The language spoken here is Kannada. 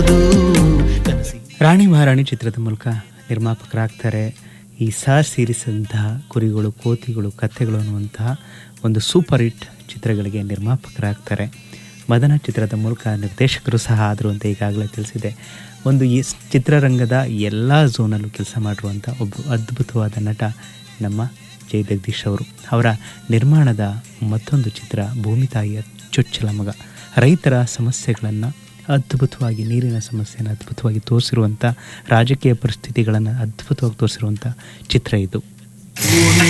ರಾಣಿ ಮಹಾರಾಣಿ ಚಿತ್ರದ ಮೂಲಕ ನಿರ್ಮಾಪಕರಾಗ್ತಾರೆ ಈ ಸಹ ಸೇರಿಸಿದಂತಹ ಕುರಿಗಳು ಕೋತಿಗಳು ಕಥೆಗಳು ಅನ್ನುವಂತಹ ಒಂದು ಸೂಪರ್ ಹಿಟ್ ಚಿತ್ರಗಳಿಗೆ ನಿರ್ಮಾಪಕರಾಗ್ತಾರೆ ಮದನ ಚಿತ್ರದ ಮೂಲಕ ನಿರ್ದೇಶಕರು ಸಹ ಆದರು ಅಂತ ಈಗಾಗಲೇ ತಿಳಿಸಿದೆ ಒಂದು ಈ ಸ್- ಚಿತ್ರರಂಗದ ಎಲ್ಲ ಝೋನಲ್ಲೂ ಕೆಲಸ ಮಾಡಿರುವಂಥ ಒಬ್ಬ ಅದ್ಭುತವಾದ ನಟ ನಮ್ಮ ಜೈ ಜಗದೀಶ್ ಅವರು ಅವರ ನಿರ್ಮಾಣದ ಮತ್ತೊಂದು ಚಿತ್ರ ಭೂಮಿ ತಾಯಿಯ ಚೊಚ್ಚಲ ಮಗ ರೈತರ ಸಮಸ್ಯೆಗಳನ್ನು ಅದ್ಭುತವಾಗಿ ನೀರಿನ ಸಮಸ್ಯೆಯನ್ನು ಅದ್ಭುತವಾಗಿ ತೋರಿಸಿರುವಂಥ ರಾಜಕೀಯ ಪರಿಸ್ಥಿತಿಗಳನ್ನು ಅದ್ಭುತವಾಗಿ ತೋರಿಸಿರುವಂಥ ಚಿತ್ರ ಇದು